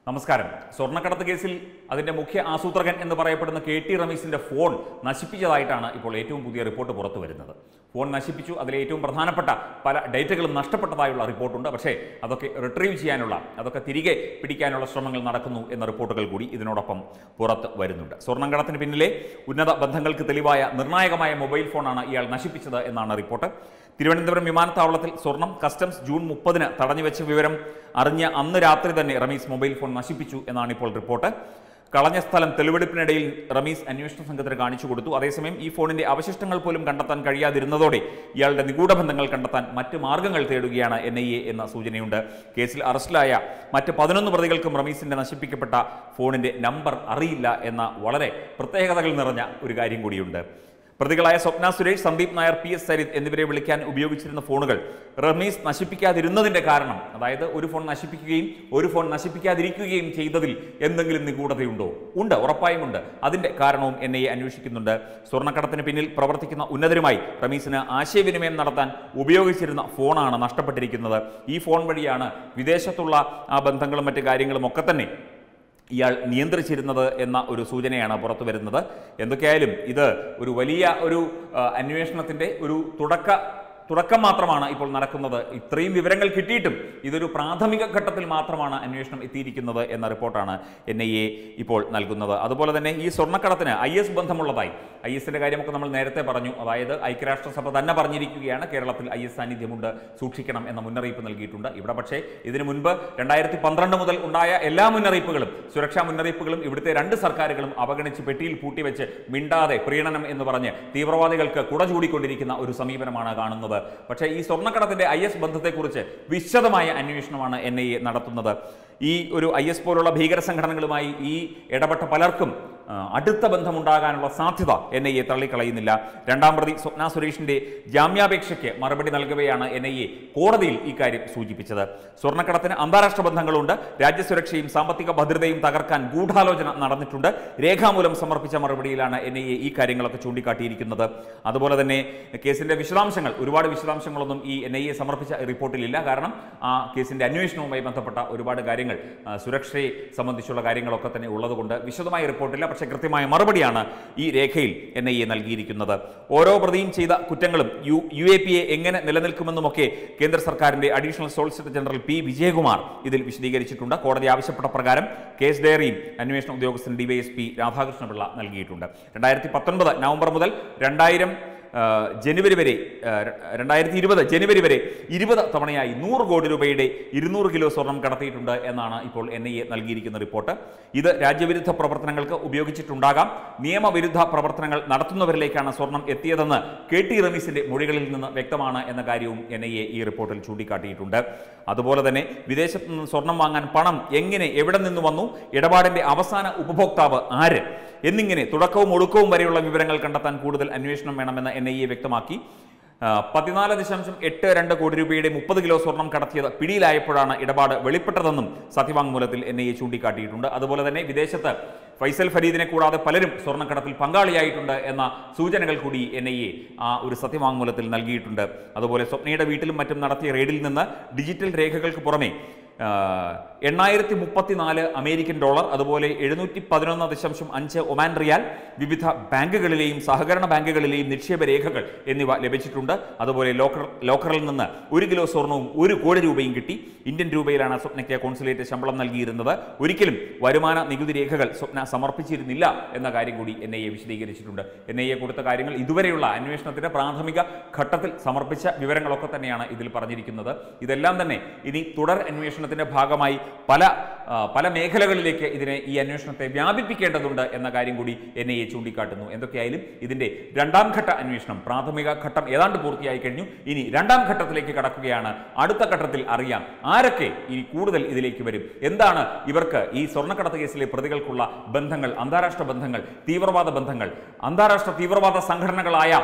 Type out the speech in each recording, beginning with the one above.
നമസ്കാരം സ്വർണ്ണക്കടത്ത് കേസിൽ അതിന്റെ മുഖ്യ ആസൂത്രകൻ എന്ന് പറയപ്പെടുന്ന കെ ടി റമീസിന്റെ ഫോൺ നശിപ്പിച്ചതായിട്ടാണ് ഇപ്പോൾ ഏറ്റവും പുതിയ റിപ്പോർട്ട് പുറത്തു വരുന്നത് ഫോൺ നശിപ്പിച്ചു അതിലെ ഏറ്റവും പ്രധാനപ്പെട്ട പല ഡേറ്റകളും നഷ്ടപ്പെട്ടതായുള്ള റിപ്പോർട്ടുണ്ട് പക്ഷേ അതൊക്കെ റിട്രീവ് ചെയ്യാനുള്ള അതൊക്കെ തിരികെ പിടിക്കാനുള്ള ശ്രമങ്ങൾ നടക്കുന്നു എന്ന റിപ്പോർട്ടുകൾ കൂടി ഇതിനോടൊപ്പം പുറത്ത് വരുന്നുണ്ട് സ്വർണ്ണക്കടത്തിന് പിന്നിലെ ഉന്നത ബന്ധങ്ങൾക്ക് തെളിവായ നിർണായകമായ മൊബൈൽ ഫോണാണ് ഇയാൾ നശിപ്പിച്ചത് എന്നാണ് റിപ്പോർട്ട് തിരുവനന്തപുരം വിമാനത്താവളത്തിൽ സ്വർണം കസ്റ്റംസ് ജൂൺ മുപ്പതിന് തടഞ്ഞുവെച്ച വിവരം അറിഞ്ഞ അന്ന് രാത്രി തന്നെ റമീസ് മൊബൈൽ ഫോൺ നശിപ്പിച്ചു എന്നാണ് ഇപ്പോൾ റിപ്പോർട്ട് കളഞ്ഞ സ്ഥലം തെളിവെടുപ്പിനിടയിൽ റമീസ് അന്വേഷണ സംഘത്തിന് കാണിച്ചു കൊടുത്തു അതേസമയം ഈ ഫോണിന്റെ അവശിഷ്ടങ്ങൾ പോലും കണ്ടെത്താൻ കഴിയാതിരുന്നതോടെ ഇയാളുടെ നിഗൂഢ ബന്ധങ്ങൾ കണ്ടെത്താൻ മറ്റ് മാർഗങ്ങൾ തേടുകയാണ് എൻ ഐ എ എന്ന സൂചനയുണ്ട് കേസിൽ അറസ്റ്റിലായ മറ്റ് പതിനൊന്ന് പ്രതികൾക്കും റമീസിന്റെ നശിപ്പിക്കപ്പെട്ട ഫോണിന്റെ നമ്പർ അറിയില്ല എന്ന വളരെ പ്രത്യേകതകൾ നിറഞ്ഞ ഒരു കാര്യം കൂടിയുണ്ട് പ്രതികളായ സ്വപ്ന സുരേഷ് സന്ദീപ് നായർ പി എസ് സരിത് എന്നിവരെ വിളിക്കാൻ ഉപയോഗിച്ചിരുന്ന ഫോണുകൾ റമീസ് നശിപ്പിക്കാതിരുന്നതിന്റെ കാരണം അതായത് ഒരു ഫോൺ നശിപ്പിക്കുകയും ഒരു ഫോൺ നശിപ്പിക്കാതിരിക്കുകയും ചെയ്തതിൽ എന്തെങ്കിലും നിഗൂഢതയുണ്ടോ ഉണ്ട് ഉറപ്പായും ഉണ്ട് അതിന്റെ കാരണവും എൻ ഐ എ അന്വേഷിക്കുന്നുണ്ട് സ്വർണ്ണക്കടത്തിന് പിന്നിൽ പ്രവർത്തിക്കുന്ന ഉന്നതരുമായി റമീസിന് ആശയവിനിമയം നടത്താൻ ഉപയോഗിച്ചിരുന്ന ഫോണാണ് നഷ്ടപ്പെട്ടിരിക്കുന്നത് ഈ ഫോൺ വഴിയാണ് വിദേശത്തുള്ള ആ ബന്ധങ്ങളും മറ്റു കാര്യങ്ങളും ഒക്കെ തന്നെ ഇയാൾ നിയന്ത്രിച്ചിരുന്നത് എന്ന ഒരു സൂചനയാണ് പുറത്തു വരുന്നത് എന്തൊക്കെയായാലും ഇത് ഒരു വലിയ ഒരു ആ, അന്വേഷണത്തിന്റെ ഒരു തുടക്ക തുടക്കം മാത്രമാണ് ഇപ്പോൾ നടക്കുന്നത് ഇത്രയും വിവരങ്ങൾ കിട്ടിയിട്ടും ഇതൊരു പ്രാഥമിക ഘട്ടത്തിൽ മാത്രമാണ് അന്വേഷണം എത്തിയിരിക്കുന്നത് എന്ന റിപ്പോർട്ടാണ് എൻ ഐ എ ഇപ്പോൾ നൽകുന്നത് അതുപോലെ തന്നെ ഈ സ്വർണ്ണക്കടത്തിന് ഐ എസ് ബന്ധമുള്ളതായി ഐ എസിന്റെ കാര്യമൊക്കെ നമ്മൾ നേരത്തെ പറഞ്ഞു അതായത് ഐക്യരാഷ്ട്രസഭ തന്നെ പറഞ്ഞിരിക്കുകയാണ് കേരളത്തിൽ ഐ എസ് സാന്നിധ്യമുണ്ട് സൂക്ഷിക്കണം എന്ന മുന്നറിയിപ്പ് നൽകിയിട്ടുണ്ട് ഇവിടെ പക്ഷേ ഇതിനു മുൻപ് രണ്ടായിരത്തി പന്ത്രണ്ട് മുതൽ ഉണ്ടായ എല്ലാ മുന്നറിയിപ്പുകളും സുരക്ഷാ മുന്നറിയിപ്പുകളും ഇവിടുത്തെ രണ്ട് സർക്കാരുകളും അവഗണിച്ച് പെട്ടിയിൽ പൂട്ടിവെച്ച് മിണ്ടാതെ പ്രീണനം എന്ന് പറഞ്ഞ് തീവ്രവാദികൾക്ക് കുട ചൂടിക്കൊണ്ടിരിക്കുന്ന ഒരു സമീപനമാണ് കാണുന്നത് പക്ഷേ ഈ സ്വർണ്ണക്കടത്തിന്റെ ഐ എസ് ബന്ധത്തെക്കുറിച്ച് വിശദമായ അന്വേഷണമാണ് എൻ ഐ എ നടത്തുന്നത് ഈ ഒരു ഐ എസ് പോലുള്ള ഭീകര സംഘടനകളുമായി ഈ ഇടപെട്ട പലർക്കും ആ, അടുത്ത ബന്ധമുണ്ടാകാനുള്ള സാധ്യത എൻ ഐ എ തള്ളിക്കളയുന്നില്ല രണ്ടാം പ്രതി സ്വപ്ന സുരേഷിന്റെ ജാമ്യാപേക്ഷയ്ക്ക് മറുപടി നൽകവെയാണ് എൻ ഐ എ കോടതിയിൽ ഇക്കാര്യം സൂചിപ്പിച്ചത് സ്വർണ്ണക്കടത്തിന് അന്താരാഷ്ട്ര ബന്ധങ്ങളുണ്ട് രാജ്യസുരക്ഷയും സാമ്പത്തിക ഭദ്രതയും തകർക്കാൻ ഗൂഢാലോചന നടന്നിട്ടുണ്ട് രേഖാമൂലം സമർപ്പിച്ച മറുപടിയിലാണ് എൻ ഐ എ ഈ കാര്യങ്ങളൊക്കെ ചൂണ്ടിക്കാട്ടിയിരിക്കുന്നത് അതുപോലെ തന്നെ കേസിന്റെ വിശദാംശങ്ങൾ ഒരുപാട് വിശദാംശങ്ങളൊന്നും ഈ എൻ ഐ എ സമർപ്പിച്ച റിപ്പോർട്ടിലില്ല കാരണം ആ കേസിന്റെ അന്വേഷണവുമായി ബന്ധപ്പെട്ട ഒരുപാട് കാര്യങ്ങൾ ആ, സുരക്ഷയെ സംബന്ധിച്ചുള്ള കാര്യങ്ങളൊക്കെ തന്നെ ഉള്ളതുകൊണ്ട് വിശദമായ റിപ്പോർട്ടില്ല പക്ഷേ കൃത്യമായ മറുപടിയാണ് ഈ രേഖയിൽ എൻ ഐ എ നൽകിയിരിക്കുന്നത് ഓരോ പ്രതിയും ചെയ്ത കുറ്റങ്ങളും U U A P A എങ്ങനെ നിലനിൽക്കുമെന്നുമൊക്കെ കേന്ദ്ര സർക്കാരിന്റെ additional solicitor general P Vijayakumar ഇതിൽ വിശദീകരിച്ചിട്ടുണ്ട് കോടതി ആവശ്യപ്പെട്ട പ്രകാരം കേസ് ഡയറിയും അന്വേഷണ ഉദ്യോഗസ്ഥൻ ഡിവൈഎസ്പി രാധാകൃഷ്ണപിള്ള നൽകിയിട്ടുണ്ട് രണ്ടായിരത്തി പത്തൊൻപത് നവംബർ മുതൽ രണ്ടായിരം ആ, ജനുവരി വരെ ആ, ര- രണ്ടായിരത്തി ഇരുപത് ജനുവരി വരെ ഇരുപത് തവണയായി നൂറ് കോടി രൂപയുടെ ഇരുന്നൂറ് കിലോ സ്വർണം കടത്തിയിട്ടുണ്ട് എന്നാണ് ഇപ്പോൾ എൻ ഐ എ നൽകിയിരിക്കുന്ന റിപ്പോർട്ട് ഇത് രാജ്യവിരുദ്ധ പ്രവർത്തനങ്ങൾക്ക് ഉപയോഗിച്ചിട്ടുണ്ടാകാം നിയമവിരുദ്ധ പ്രവർത്തനങ്ങൾ നടത്തുന്നവരിലേക്കാണ് സ്വർണം എത്തിയതെന്ന് കെ ടി റമീസിന്റെ മൊഴികളിൽ നിന്ന് വ്യക്തമാണ് എന്ന കാര്യവും എൻ ഐ എ ഈ റിപ്പോർട്ടിൽ ചൂണ്ടിക്കാട്ടിയിട്ടുണ്ട് അതുപോലെ തന്നെ വിദേശത്ത് നിന്ന് സ്വർണം വാങ്ങാൻ പണം എങ്ങനെ എവിടെ നിന്ന് വന്നു ഇടപാടിന്റെ അവസാന ഉപഭോക്താവ് ആര് എന്നിങ്ങനെ തുടക്കവും ഒടുക്കവും വരെയുള്ള വിവരങ്ങൾ കണ്ടെത്താൻ കൂടുതൽ അന്വേഷണം വേണമെന്ന് എൻ ഐ എ വ്യക്തമാക്കി ആ, പതിനാല് ദശാംശം എട്ട് രണ്ട് കോടി രൂപയുടെ മുപ്പത് കിലോ സ്വർണം കടത്തിയത് പിടിയിലായപ്പോഴാണ് ഇടപാട് വെളിപ്പെട്ടതെന്നും സത്യവാങ്മൂലത്തിൽ എൻ ഐ എ ചൂണ്ടിക്കാട്ടിയിട്ടുണ്ട് അതുപോലെ തന്നെ വിദേശത്ത് ഫൈസൽ ഫരീദിനെ കൂടാതെ പലരും സ്വർണ്ണക്കടത്തിൽ പങ്കാളിയായിട്ടുണ്ട് എന്ന സൂചനകൾ കൂടി എൻ ഐ എ ആ ഒരു സത്യവാങ്മൂലത്തിൽ നൽകിയിട്ടുണ്ട് അതുപോലെ സ്വപ്നയുടെ വീട്ടിലും മറ്റും നടത്തിയ റെയ്ഡിൽ നിന്ന് ഡിജിറ്റൽ രേഖകൾക്ക് പുറമെ ആ, എണ്ണായിരത്തി മുപ്പത്തിനാല് അമേരിക്കൻ ഡോളർ അതുപോലെ എഴുന്നൂറ്റി പതിനൊന്ന് ദശാംശം അഞ്ച് ഒമാൻ റിയാൽ വിവിധ ബാങ്കുകളിലെയും സഹകരണ ബാങ്കുകളിലെയും നിക്ഷേപ രേഖകൾ എന്നിവ ലഭിച്ചിട്ടുണ്ട് അതുപോലെ ലോക്കർ ലോക്കറിൽ നിന്ന് ഒരു കിലോ സ്വർണവും ഒരു കോടി രൂപയും കിട്ടി ഇന്ത്യൻ രൂപയിലാണ് സ്വപ്നയ്ക്ക് കോൺസുലേറ്റ് ശമ്പളം നൽകിയിരുന്നത് ഒരിക്കലും വരുമാന നികുതി രേഖകൾ സ്വപ്ന സമർപ്പിച്ചിരുന്നില്ല എന്ന കാര്യം കൂടി എൻ ഐ എ വിശദീകരിച്ചിട്ടുണ്ട് എൻ ഐ എ കൊടുത്ത കാര്യങ്ങൾ ഇതുവരെയുള്ള അന്വേഷണത്തിന്റെ പ്രാഥമിക ഘട്ടത്തിൽ സമർപ്പിച്ച വിവരങ്ങളൊക്കെ തന്നെയാണ് ഇതിൽ പറഞ്ഞിരിക്കുന്നത് ഇതെല്ലാം തന്നെ ഇനി തുടർ അന്വേഷണത്തിന്റെ ഭാഗമായി പല ആ, പല മേഖലകളിലേക്ക് ഇതിനെ ഈ അന്വേഷണത്തെ വ്യാപിപ്പിക്കേണ്ടതുണ്ട് എന്ന കാര്യം കൂടി എൻ ഐ എ ചൂണ്ടിക്കാട്ടുന്നു എന്തൊക്കെയായാലും ഇതിന്റെ രണ്ടാം ഘട്ട അന്വേഷണം പ്രാഥമിക ഘട്ടം ഏതാണ്ട് പൂർത്തിയായി കഴിഞ്ഞു ഇനി രണ്ടാം ഘട്ടത്തിലേക്ക് കടക്കുകയാണ് അടുത്ത ഘട്ടത്തിൽ അറിയാം ആരൊക്കെ ഇനി കൂടുതൽ ഇതിലേക്ക് വരും എന്താണ് ഇവർക്ക് ഈ സ്വർണ്ണക്കടത്ത് കേസിലെ പ്രതികൾക്കുള്ള ബന്ധങ്ങൾ അന്താരാഷ്ട്ര ബന്ധങ്ങൾ തീവ്രവാദ ബന്ധങ്ങൾ അന്താരാഷ്ട്ര തീവ്രവാദ സംഘടനകളായ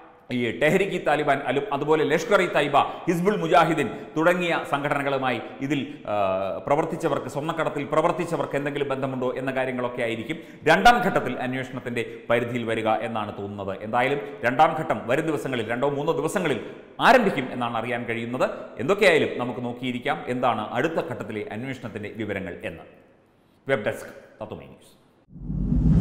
ഈ ടെഹരിക്ക് താലിബാൻ അലും അതുപോലെ ലഷ്കർ ഇ തൈബ ഹിസ്ബുൾ മുജാഹിദീൻ തുടങ്ങിയ സംഘടനകളുമായി ഇതിൽ ആ, പ്രവർത്തിച്ചവർക്ക് സ്വർണ്ണക്കടത്തിൽ പ്രവർത്തിച്ചവർക്ക് എന്തെങ്കിലും ബന്ധമുണ്ടോ എന്ന കാര്യങ്ങളൊക്കെ ആയിരിക്കും രണ്ടാം ഘട്ടത്തിൽ അന്വേഷണത്തിന്റെ പരിധിയിൽ വരിക എന്നാണ് തോന്നുന്നത് എന്തായാലും രണ്ടാം ഘട്ടം വരും ദിവസങ്ങളിൽ രണ്ടോ മൂന്നോ ദിവസങ്ങളിൽ ആരംഭിക്കും എന്നാണ് അറിയാൻ കഴിയുന്നത് എന്തൊക്കെയായാലും നമുക്ക് നോക്കിയിരിക്കാം എന്താണ് അടുത്ത ഘട്ടത്തിലെ അന്വേഷണത്തിന്റെ വിവരങ്ങൾ എന്ന് വെബ് ഡെസ്ക് തത്വമേ ന്യൂസ്